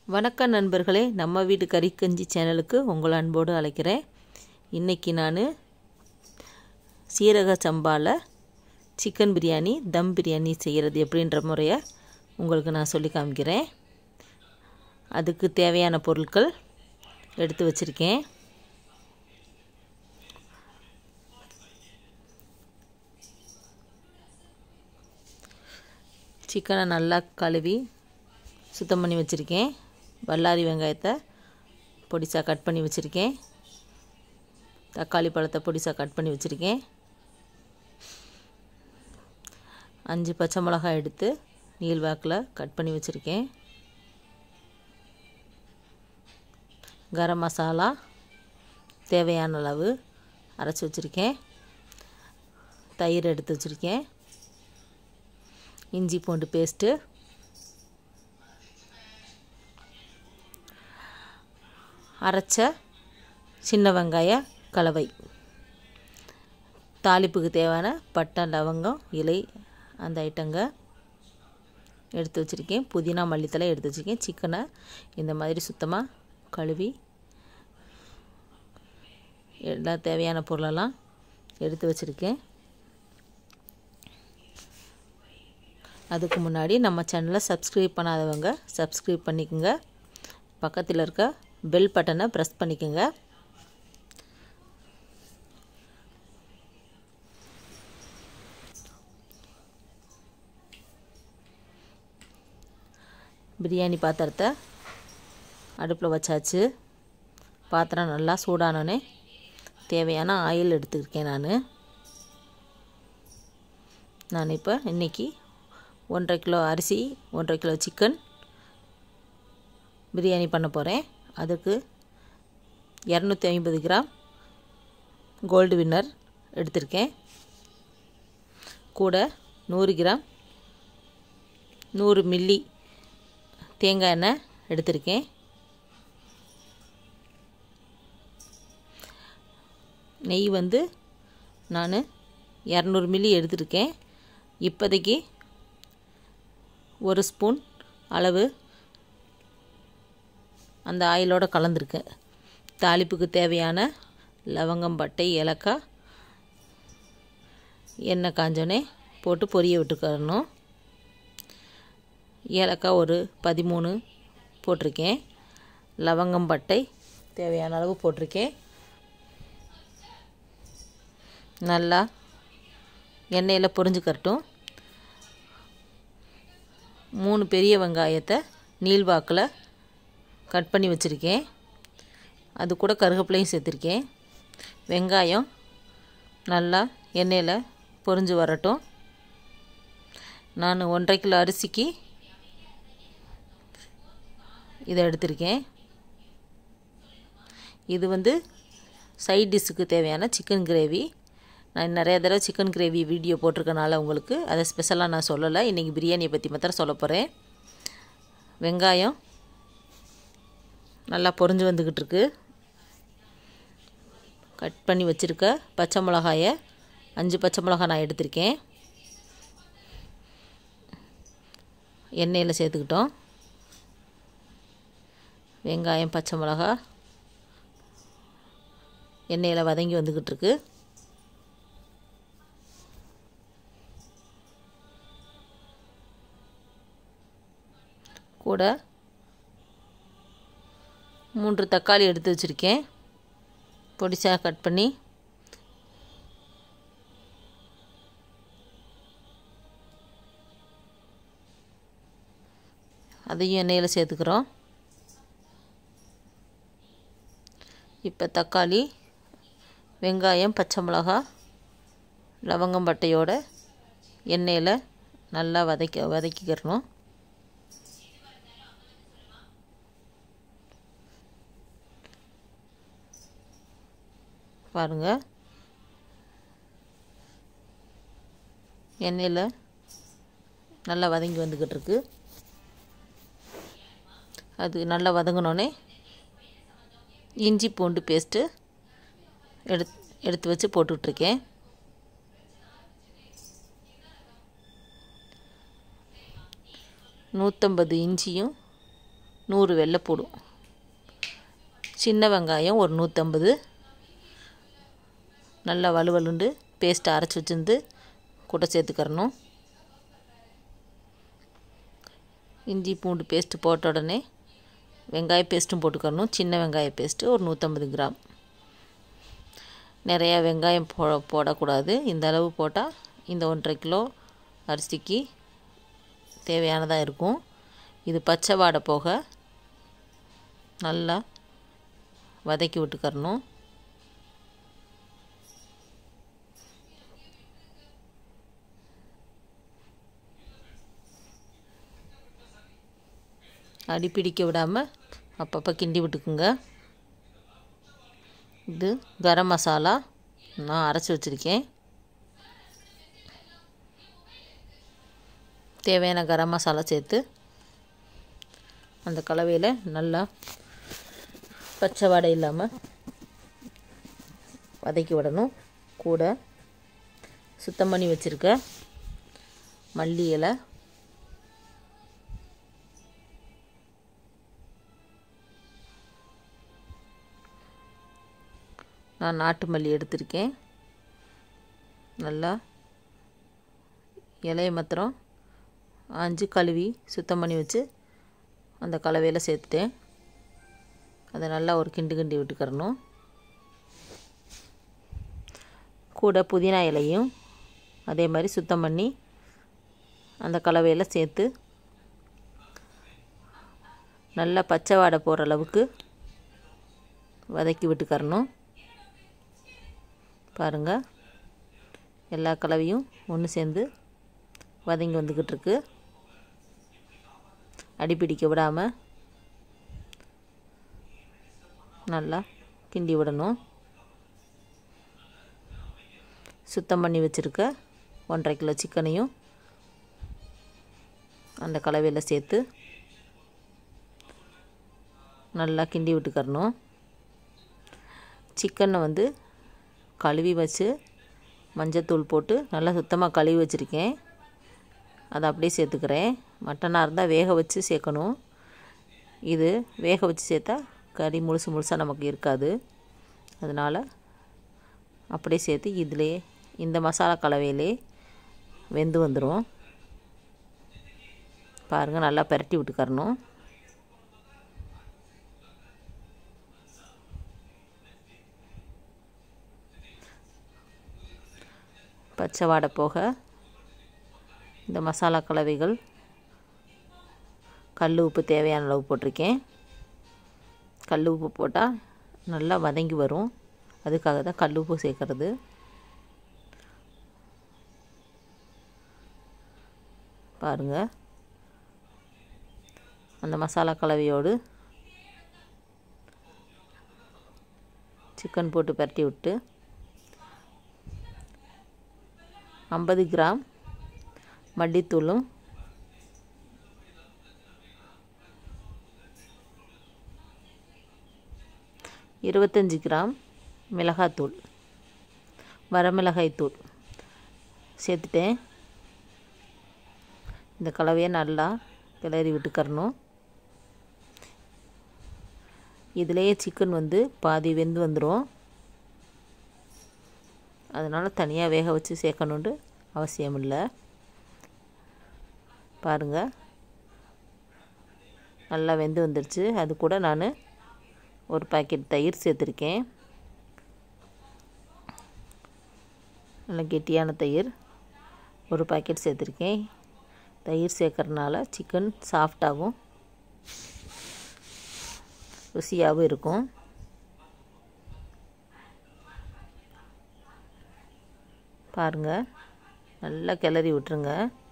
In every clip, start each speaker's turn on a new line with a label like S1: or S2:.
S1: வணக்கம் நண்பர்களே நம்ம வீட்டு கறிக்கஞ்சி சேனலுக்கு உங்களை அன்போடு அழைக்கிறேன் இன்றைக்கி நான் சீரக சம்பாவில் சிக்கன் பிரியாணி தம் பிரியாணி செய்கிறது எப்படின்ற முறையை உங்களுக்கு நான் சொல்லி காமிக்கிறேன் அதுக்கு தேவையான பொருட்கள் எடுத்து வச்சுருக்கேன் சிக்கனை நல்லா கழுவி சுத்தம் பண்ணி வச்சுருக்கேன் வல்லாரி வெங்காயத்தை பொடிசாக கட் பண்ணி வச்சுருக்கேன் தக்காளி பழத்தை பொடிசாக கட் பண்ணி வச்சுருக்கேன் அஞ்சு பச்சை மிளகாய் எடுத்து நீள்வாக்கில் கட் பண்ணி வச்சுருக்கேன் கரம் மசாலா தேவையான அளவு அரைச்சி வச்சுருக்கேன் தயிர் எடுத்து வச்சுருக்கேன் இஞ்சி பூண்டு பேஸ்ட்டு அரைச்ச சின்ன வெங்காய கலவை தாளிப்புக்கு தேவையான பட்டை லவங்கம் இலை அந்த ஐட்டங்க எடுத்து வச்சுருக்கேன் புதினா மல்லித்தலை எடுத்து வச்சுருக்கேன் சிக்கனை இந்த மாதிரி சுத்தமாக கழுவி எல்லா தேவையான பொருளெல்லாம் எடுத்து வச்சுருக்கேன் அதுக்கு முன்னாடி நம்ம சேனலை சப்ஸ்கிரைப் பண்ணாதவங்க சப்ஸ்கிரைப் பண்ணிக்கோங்க பக்கத்தில் இருக்க பெல் பட்டனை ப்ரெஸ் பண்ணிக்கோங்க பிரியாணி பாத்திரத்தை அடுப்பில் வச்சாச்சு பாத்திரம் நல்லா சூடானோன்னே தேவையான ஆயில் எடுத்துருக்கேன் நான் நான் இப்போ இன்றைக்கி ஒன்றரை கிலோ அரிசி ஒன்றரை கிலோ சிக்கன் பிரியாணி பண்ண போகிறேன் அதுக்கு இரநூத்தி ஐம்பது கிராம் கோல்டு வின்னர் எடுத்திருக்கேன் கூட நூறு கிராம் நூறு மில்லி தேங்காய் எண்ணெய் எடுத்திருக்கேன் நெய் வந்து நான் இரநூறு மில்லி எடுத்திருக்கேன் இப்போதைக்கு ஒரு ஸ்பூன் அளவு அந்த ஆயிலோடு கலந்துருக்கு தாளிப்புக்கு தேவையான லவங்கம் பட்டை ஏலக்காய் எண்ணெய் காஞ்சோனே போட்டு பொரிய விட்டுக்கணும் ஏலக்காய் ஒரு பதிமூணு போட்டிருக்கேன் லவங்கம் பட்டை தேவையான அளவு போட்டிருக்கேன் நல்லா எண்ணெயில் பொரிஞ்சுக்கட்டும் மூணு பெரிய வெங்காயத்தை நீள்வாக்கில் கட் பண்ணி வச்சுருக்கேன் அது கூட கருகப்பிலையும் சேர்த்துருக்கேன் வெங்காயம் நல்லா எண்ணெயில் பொரிஞ்சு வரட்டும் நான் ஒன்றரை கிலோ அரிசிக்கு இதை எடுத்திருக்கேன் இது வந்து சைட் டிஷ்ஷுக்கு தேவையான சிக்கன் கிரேவி நான் நிறைய தடவை சிக்கன் கிரேவி வீடியோ போட்டிருக்கனால உங்களுக்கு அதை ஸ்பெஷலாக நான் சொல்லலை இன்றைக்கி பிரியாணியை பற்றி மாத்திரம் சொல்ல போகிறேன் வெங்காயம் நல்லா பொறிஞ்சு வந்துக்கிட்டு இருக்கு கட் பண்ணி வச்சுருக்க பச்சை மிளகாயை அஞ்சு பச்சை மிளகாய் நான் எடுத்திருக்கேன் எண்ணெயில் சேர்த்துக்கிட்டோம் வெங்காயம் பச்சை மிளகா எண்ணெயில் வதங்கி வந்துக்கிட்டு இருக்கு கூட மூன்று தக்காளி எடுத்து வச்சுருக்கேன் பொடிசாக கட் பண்ணி அதையும் எண்ணெயில் சேர்த்துக்கிறோம் இப்போ தக்காளி வெங்காயம் பச்சை மிளகா லவங்கம் பட்டையோட எண்ணெயில் நல்லா வதக்க வதக்கிக்கிறணும் பாருங்கள் எண்ணெயில் நல்லா வதங்கி வந்துக்கிட்டு இருக்கு அது நல்லா வதங்கினோடனே இஞ்சி பூண்டு பேஸ்ட்டு எடுத் எடுத்து வச்சு போட்டுட்ருக்கேன் நூற்றம்பது இஞ்சியும் நூறு வெள்ளைப்பூடு சின்ன வெங்காயம் ஒரு நூற்றம்பது நல்லா வலுவலுண்டு பேஸ்ட்டை அரைச்சி வச்சுருந்து கூட சேர்த்துக்கிறணும் இஞ்சி பூண்டு பேஸ்ட்டு போட்ட உடனே வெங்காய பேஸ்ட்டும் போட்டுக்கணும் சின்ன வெங்காய பேஸ்ட்டு ஒரு நூற்றம்பது கிராம் நிறையா வெங்காயம் போ போடக்கூடாது இந்த அளவு போட்டால் இந்த ஒன்றரை கிலோ அரிசிக்கு தேவையானதாக இருக்கும் இது பச்சை வாடை போக நல்லா வதக்கி விட்டுக்கறணும் அடி பிடிக்க விடாமல் அப்பப்போ கிண்டி விட்டுக்குங்க இது கரம் மசாலா நான் அரைச்சி வச்சுருக்கேன் தேவையான கரம் மசாலா சேர்த்து அந்த கலவையில் நல்லா பச்சை வாடை இல்லாமல் வதக்கி விடணும் கூட சுத்தம் பண்ணி வச்சுருக்க மல்லி இலை நான் நாட்டு மல்லி எடுத்திருக்கேன் நல்லா இலையை மாத்திரம் ஆஞ்சு கழுவி சுத்தம் பண்ணி வச்சு அந்த கலவையில் சேர்த்துட்டேன் அதை நல்லா ஒரு கிண்டு கிண்டி விட்டுக்கிறணும் கூட புதினா இலையும் அதே மாதிரி சுத்தம் பண்ணி அந்த கலவையில் சேர்த்து நல்லா பச்சை வாடை போகிற அளவுக்கு வதக்கி விட்டுக்கறணும் பாருங்கள் எல்லா கலவையும் ஒன்று சேர்ந்து வதங்கி வந்துக்கிட்டு இருக்கு அடிப்பிடிக்க விடாமல் நல்லா கிண்டி விடணும் சுத்தம் பண்ணி வச்சுருக்க ஒன்றரை கிலோ சிக்கனையும் அந்த கலவையில் சேர்த்து நல்லா கிண்டி விட்டுக்கறணும் சிக்கனை வந்து கழுவி வச்சு மஞ்சத்தூள் போட்டு நல்லா சுத்தமாக கழுவி வச்சுருக்கேன் அதை அப்படியே சேர்த்துக்கிறேன் மட்டனாக இருந்தால் வேக வச்சு சேர்க்கணும் இது வேக வச்சு சேர்த்தா கறி முழுசு முழுசாக நமக்கு இருக்காது அதனால் அப்படியே சேர்த்து இதிலே இந்த மசாலா கலவையிலே வெந்து வந்துடும் பாருங்கள் நல்லா பரட்டி விட்டுக்கறணும் பச்சை வாடை போக இந்த மசாலா கலவைகள் கல் உப்பு தேவையான அளவு போட்டிருக்கேன் கல் உப்பு போட்டால் நல்லா வதங்கி வரும் அதுக்காக தான் கல் உப்பு சேர்க்குறது பாருங்கள் அந்த மசாலா கலவையோடு சிக்கன் போட்டு பரட்டி விட்டு ஐம்பது கிராம் மல்லித்தூளும் இருபத்தஞ்சி கிராம் மிளகாத்தூள் வரமிளகாய் தூள் சேர்த்துட்டேன் இந்த கலவையை நல்லா கிளறி விட்டுக்கறணும் இதிலேயே சிக்கன் வந்து பாதி வெந்து வந்துடும் அதனால் தனியாக வேக வச்சு சேர்க்கணுன்ட்டு அவசியம் இல்லை பாருங்கள் நல்லா வெந்து வந்துடுச்சு அது கூட நான் ஒரு பாக்கெட் தயிர் சேர்த்துருக்கேன் நல்ல கெட்டியான தயிர் ஒரு பாக்கெட் சேர்த்துருக்கேன் தயிர் சேர்க்கறனால சிக்கன் சாஃப்டாகவும் ருசியாகவும் இருக்கும் பாருங்கள் நல்லா கிளறி விட்டுருங்க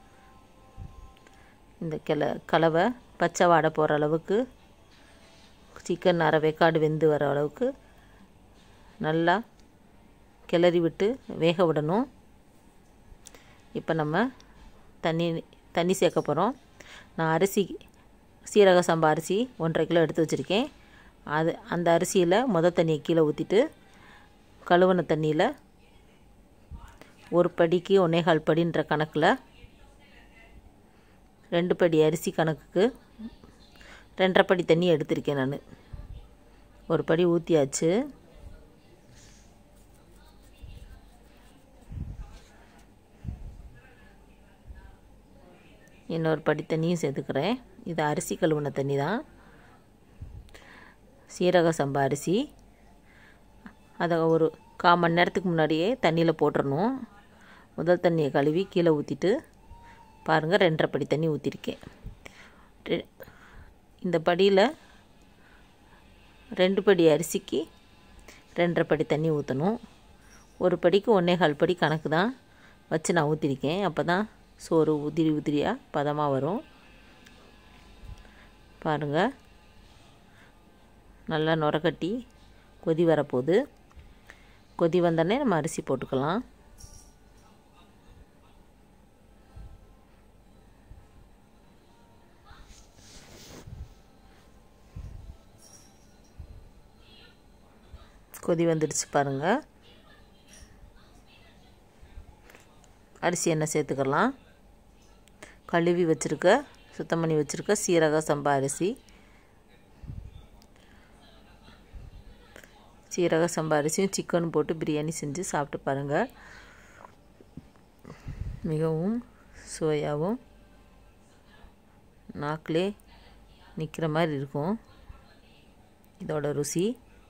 S1: இந்த கிள கலவை பச்சை வாடை போகிற அளவுக்கு சிக்கன் அரை வேக்காடு வெந்து வர அளவுக்கு நல்லா கிளறி விட்டு வேக விடணும் இப்போ நம்ம தண்ணி தண்ணி சேர்க்க போகிறோம் நான் அரிசி சீரக சம்பா அரிசி ஒன்றரை கிலோ எடுத்து வச்சுருக்கேன் அது அந்த அரிசியில் மொத தண்ணியை கீழே ஊற்றிட்டு கழுவுன தண்ணியில் ஒரு படிக்கு ஒன்னேகால் படின்ற கணக்கில் ரெண்டு படி அரிசி கணக்குக்கு ரெண்டரை படி தண்ணி எடுத்திருக்கேன் நான் ஒரு படி ஊற்றியாச்சு இன்னொரு படி தண்ணியும் சேர்த்துக்கிறேன் இது அரிசி கழுவுன தண்ணி தான் சீரக சம்பா அரிசி அதை ஒரு கால் மணி நேரத்துக்கு முன்னாடியே தண்ணியில் போட்டுறணும் முதல் தண்ணியை கழுவி கீழே ஊற்றிட்டு பாருங்கள் ரெண்டரை படி தண்ணி ஊற்றிருக்கேன் இந்த படியில் ரெண்டு படி அரிசிக்கு ரெண்டரை படி தண்ணி ஊற்றணும் ஒரு படிக்கு ஒன்றே கால் படி கணக்கு தான் வச்சு நான் ஊற்றிருக்கேன் அப்போ தான் சோறு உதிரி உதிரியாக பதமாக வரும் பாருங்கள் நல்லா நுரக்கட்டி கொதி வரப்போகுது கொதி வந்தோடனே நம்ம அரிசி போட்டுக்கலாம் கொதி வந்துடுச்சு பாருங்கள் அரிசி எண்ணெய் சேர்த்துக்கலாம் கழுவி வச்சுருக்க சுத்தம் பண்ணி வச்சுருக்க சீரக சம்பா அரிசி சீரக சம்பா அரிசியும் சிக்கனும் போட்டு பிரியாணி செஞ்சு சாப்பிட்டு பாருங்கள் மிகவும் சுவையாகவும் நாக்கிலே நிற்கிற மாதிரி இருக்கும் இதோட ருசி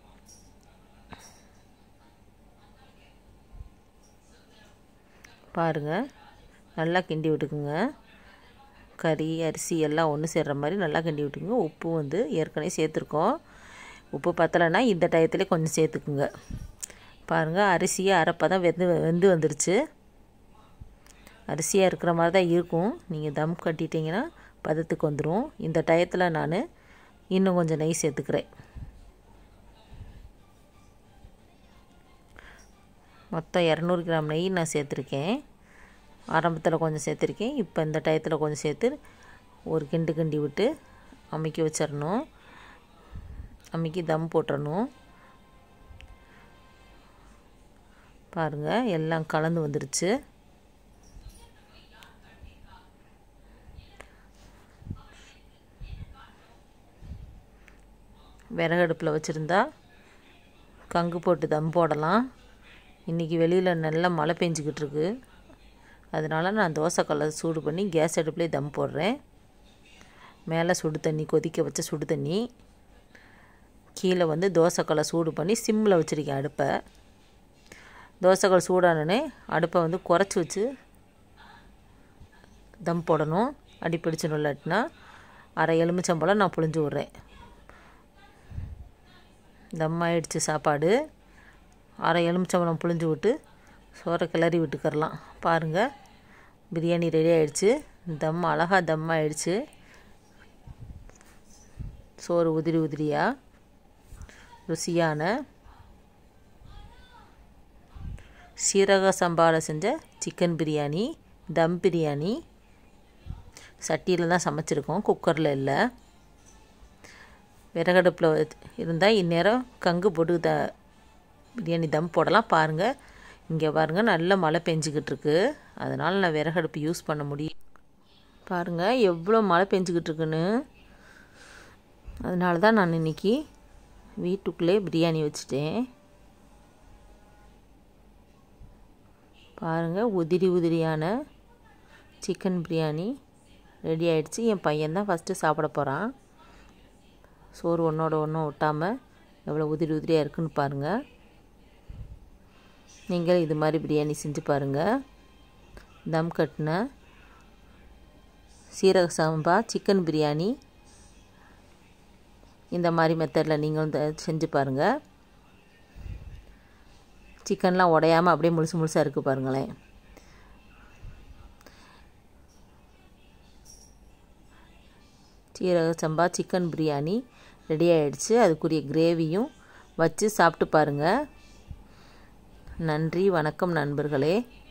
S1: பாருங்கள் நல்லா கிண்டி விட்டுக்குங்க கறி அரிசி எல்லாம் ஒன்று சேர்கிற மாதிரி நல்லா கிண்டி விட்டுக்குங்க உப்பு வந்து ஏற்கனவே சேர்த்துருக்கோம் உப்பு பத்தலைன்னா இந்த டயத்துலேயே கொஞ்சம் சேர்த்துக்குங்க பாருங்கள் அரிசியை அரைப்பதம் வெந்து வெந்து வந்துருச்சு அரிசியாக இருக்கிற மாதிரி தான் இருக்கும் நீங்கள் தம் கட்டிட்டிங்கன்னா பதத்துக்கு வந்துடும் இந்த டயத்தில் நான் இன்னும் கொஞ்சம் நெய் சேர்த்துக்கிறேன் மொத்தம் இரநூறு கிராம் நெய் நான் சேர்த்துருக்கேன் ஆரம்பத்தில் கொஞ்சம் சேர்த்துருக்கேன் இப்போ இந்த டயத்தில் கொஞ்சம் சேர்த்து ஒரு கிண்டு கிண்டி விட்டு அமுக்கி வச்சிடணும் அமுக்கி தம் போட்டுறணும் பாருங்கள் எல்லாம் கலந்து வந்துருச்சு விறகடுப்பில் வச்சுருந்தா கங்கு போட்டு தம் போடலாம் இன்றைக்கி வெளியில் நல்லா மழை பெஞ்சிக்கிட்டு இருக்கு அதனால் நான் தோசைக்கல்லை சூடு பண்ணி கேஸ் அடுப்புலேயே தம் போடுறேன் மேலே சுடு தண்ணி கொதிக்க வச்ச சுடு தண்ணி கீழே வந்து தோசைக்கல்லை சூடு பண்ணி சிம்மில் வச்சுருக்கேன் அடுப்பை தோசைக்கல் சூடானே அடுப்பை வந்து குறைச்சி வச்சு தம் போடணும் அடி பிடிச்சிடும் இல்லாட்டினா அரை எலுமிச்சம்பழம் நான் புழிஞ்சு விட்றேன் தம் ஆயிடுச்சு சாப்பாடு அரை எலுமிச்சம்பழம் புழிஞ்சு விட்டு சோறை கிளறி விட்டுக்கரலாம் பாருங்கள் பிரியாணி ரெடி ஆயிடுச்சு தம் அழகாக தம் ஆயிடுச்சு சோறு உதிரி உதிரியாக ருசியான சீரக சம்பாவில் செஞ்ச சிக்கன் பிரியாணி தம் பிரியாணி சட்டியில் தான் சமைச்சிருக்கோம் குக்கரில் இல்லை விறகடுப்பில் இருந்தால் இந்நேரம் கங்கு போட்டு த பிரியாணி தம் போடலாம் பாருங்கள் இங்கே பாருங்கள் நல்ல மழை பெஞ்சிக்கிட்டு இருக்கு அதனால் நான் விறகடுப்பு யூஸ் பண்ண முடியும் பாருங்கள் எவ்வளோ மழை பெஞ்சிக்கிட்டு இருக்குன்னு அதனால தான் நான் இன்றைக்கி வீட்டுக்குள்ளே பிரியாணி வச்சுட்டேன் பாருங்கள் உதிரி உதிரியான சிக்கன் பிரியாணி ரெடி ஆகிடுச்சு என் பையன் தான் ஃபஸ்ட்டு சாப்பிட போகிறான் சோறு ஒன்றோட ஒன்றும் ஒட்டாமல் எவ்வளோ உதிரி உதிரியாக இருக்குன்னு பாருங்கள் நீங்கள் இது மாதிரி பிரியாணி செஞ்சு பாருங்கள் தம் கட்டின சீரக சம்பா சிக்கன் பிரியாணி இந்த மாதிரி மெத்தடில் நீங்களும் செஞ்சு பாருங்கள் சிக்கன்லாம் உடையாமல் அப்படியே முழுசு முழுசாக இருக்குது பாருங்களேன் சீரக சம்பா சிக்கன் பிரியாணி ரெடி ஆகிடுச்சு அதுக்குரிய கிரேவியும் வச்சு சாப்பிட்டு பாருங்கள் நன்றி வணக்கம் நண்பர்களே